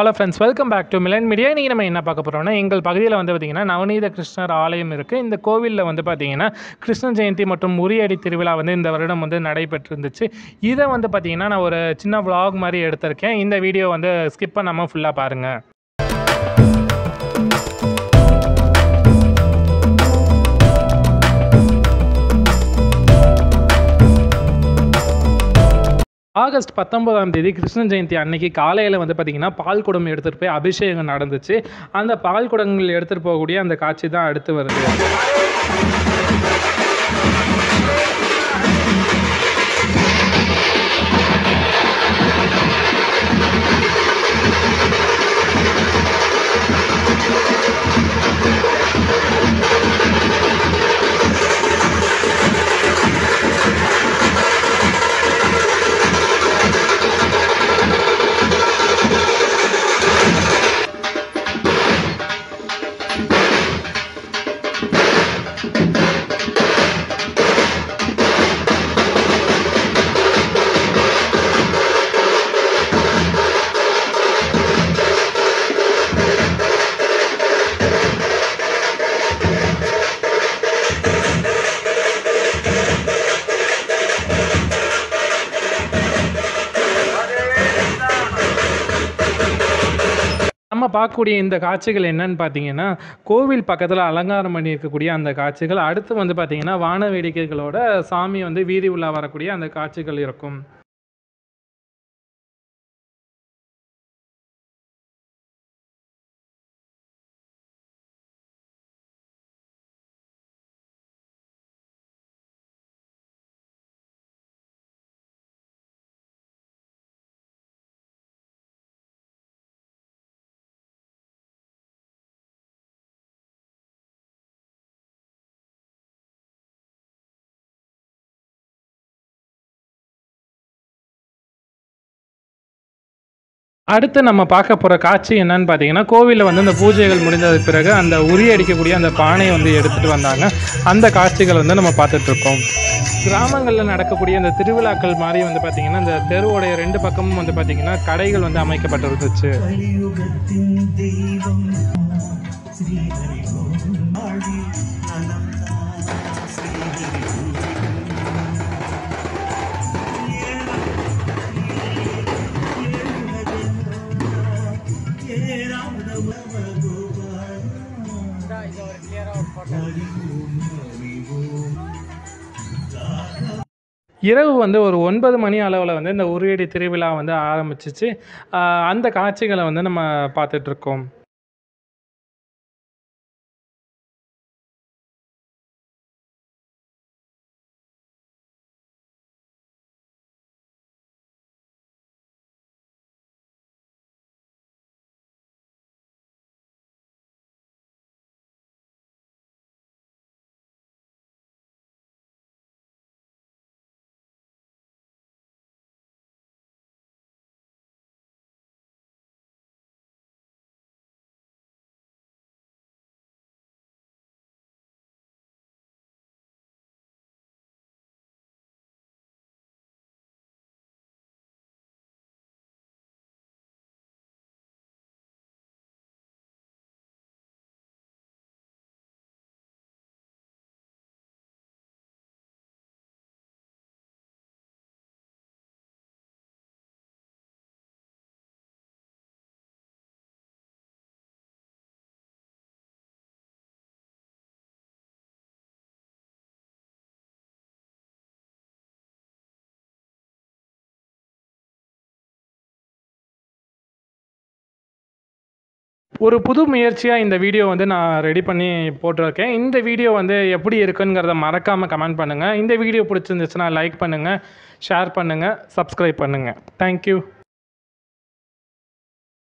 hello friends welcome back to Milan Media இன்றைக்கி நம்ம என்ன பார்க்க போகிறோம்னா எங்கள் பகுதியில் வந்து பார்த்திங்கன்னா நவநீத கிருஷ்ணர் ஆலயம் இருக்குது இந்த கோவிலில் வந்து பார்த்திங்கன்னா கிருஷ்ண ஜெயந்தி மற்றும் உரியடி திருவிழா வந்து இந்த வருடம் வந்து நடைபெற்றிருந்துச்சு இதை வந்து பார்த்திங்கன்னா நான் ஒரு சின்ன vlog மாதிரி எடுத்திருக்கேன் இந்த வீடியோ வந்து ஸ்கிப் பண்ணாமல் ஃபுல்லாக பாருங்கள் ஆகஸ்ட் பத்தொன்பதாம் தேதி கிருஷ்ண ஜெயந்தி அன்னைக்கு காலையில் வந்து பார்த்திங்கன்னா பால் குடம் எடுத்துகிட்டு போய் அபிஷேகம் நடந்துச்சு அந்த பால் குடங்கள் எடுத்துகிட்டு போகக்கூடிய அந்த காட்சி தான் அடுத்து வருது நம்ம பார்க்கக்கூடிய இந்த காட்சிகள் என்னன்னு பார்த்தீங்கன்னா கோவில் பக்கத்தில் அலங்காரம் பண்ணி இருக்கக்கூடிய அந்த காட்சிகள் அடுத்து வந்து பார்த்தீங்கன்னா வான வேடிக்கைகளோட சாமி வந்து வீதி உலா வரக்கூடிய அந்த காட்சிகள் இருக்கும் அடுத்து நம்ம பார்க்க போகிற காட்சி என்னன்னு பார்த்தீங்கன்னா கோவிலில் வந்து இந்த பூஜைகள் முடிந்ததுக்கு பிறகு அந்த உரி அடிக்கக்கூடிய அந்த பானையை வந்து எடுத்துகிட்டு வந்தாங்க அந்த காட்சிகள் வந்து நம்ம பார்த்துட்ருக்கோம் கிராமங்களில் நடக்கக்கூடிய இந்த திருவிழாக்கள் மாதிரி வந்து பார்த்திங்கன்னா இந்த தெருவோடைய ரெண்டு பக்கமும் வந்து பார்த்திங்கன்னா கடைகள் வந்து அமைக்கப்பட்டிருந்துச்சு கலியுகத்தின் தெய்வம் ஸ்ரீஹரி ஆழி நலம் ஸ்ரீஹரி இரவு வந்து ஒரு ஒன்பது மணி அளவில் வந்து இந்த உரியடி திருவிழா வந்து ஆரம்பிச்சிச்சு ஆஹ் அந்த காட்சிகளை வந்து நம்ம பார்த்துட்ருக்கோம் ஒரு புது முயற்சியாக இந்த வீடியோ வந்து நான் ரெடி பண்ணி போட்டிருக்கேன் இந்த வீடியோ வந்து எப்படி இருக்குங்கிறத மறக்காமல் கமெண்ட் பண்ணுங்கள் இந்த வீடியோ பிடிச்சிருந்துச்சுன்னா லைக் பண்ணுங்கள் ஷேர் பண்ணுங்கள் சப்ஸ்கிரைப் பண்ணுங்கள் தேங்க்யூ